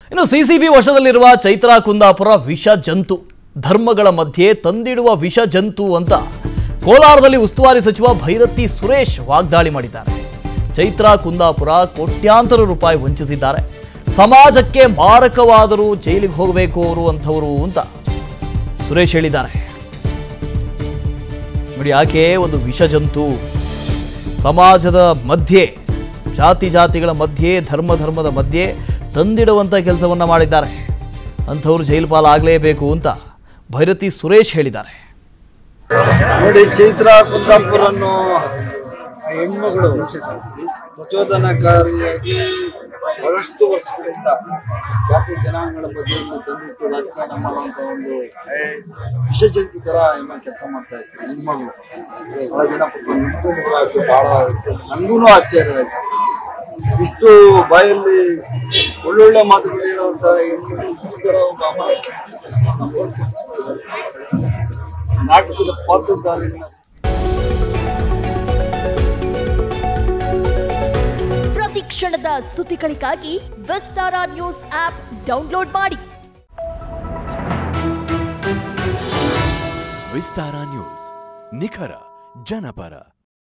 ಇನ್ನು ಸಿಸಿಬಿ ವಶದಲ್ಲಿರುವ ಚೈತ್ರಾ ಕುಂದಾಪುರ ವಿಷ ಜಂತು ಧರ್ಮಗಳ ಮಧ್ಯೆ ತಂದಿಡುವ ವಿಷ ಜಂತು ಅಂತ ಕೋಲಾರದಲ್ಲಿ ಉಸ್ತುವಾರಿ ಸಚಿವ ಭೈರತಿ ಸುರೇಶ್ ವಾಗ್ದಾಳಿ ಮಾಡಿದ್ದಾರೆ ಚೈತ್ರಾ ಕುಂದಾಪುರ ಕೋಟ್ಯಾಂತರ ರೂಪಾಯಿ ವಂಚಿಸಿದ್ದಾರೆ ಸಮಾಜಕ್ಕೆ ಮಾರಕವಾದರೂ ಜೈಲಿಗೆ ಹೋಗಬೇಕು ಅವರು ಅಂಥವರು ಅಂತ ಸುರೇಶ್ ಹೇಳಿದ್ದಾರೆ ನೋಡಿ ಆಕೆ ಒಂದು ವಿಷ ಜಂತು ಸಮಾಜದ ಮಧ್ಯೆ ಜಾತಿ ಜಾತಿಗಳ ಮಧ್ಯೆ ಧರ್ಮ ಧರ್ಮದ ಮಧ್ಯೆ ತಂದಿಡುವಂಥ ಕೆಲಸವನ್ನ ಮಾಡಿದ್ದಾರೆ ಅಂಥವ್ರು ಜೈಲು ಪಾಲಾಗಲೇಬೇಕು ಅಂತ ಭೈರತಿ ಸುರೇಶ್ ಹೇಳಿದ್ದಾರೆ ನೋಡಿ ಚೈತ್ರ ಕುಂದಾಪುರನ್ನು ಹೆಣ್ಮಗಳು ಪ್ರಚೋದನಕಾರಿಯಾಗಿ ಬಹಳಷ್ಟು ವರ್ಷಗಳಿಂದ ಜಾತಿ ಜನಾಂಗಗಳ ಬಗ್ಗೆ ಒಂದು ತಂದಿಟ್ಟು ರಾಜಕಾರಣ ಮಾಡುವಂತ ಒಂದು ವಿಷಜಂತಿ ತರ ಎಂಬ ಕೆಲಸ ಮಾಡ್ತಾ ಇತ್ತು ಹೆಣ್ಮಗಳು ಬಹಳ ದಿನ ಪಾಪ ನಿಂತ್ಕೊಂಡು ಬರೋಕೆ ಬಹಳ ನನಗೂ ಆಶ್ಚರ್ಯ ಆಯ್ತು ಇಷ್ಟು ಬಾಯಲ್ಲಿ ಒಳ್ಳೊಳ್ಳೆ ಮಾತುಗಳು ಹೇಳುವಂತ ಹೆಣ್ಮಗಳು ಈ ತರ ಒಬ್ಬ ಅಮಾಯಕ ನಾಟಕದ ಪಾತ್ರಧಾರಿಗಳ ಪ್ರತಿ ಕ್ಷಣದ ಸುದ್ದಿಗಳಿಗಾಗಿ ವಿಸ್ತಾರ ನ್ಯೂಸ್ ಆಪ್ ಡೌನ್ಲೋಡ್ ಮಾಡಿ ವಿಸ್ತಾರ ನ್ಯೂಸ್ ನಿಖರ ಜನಪರ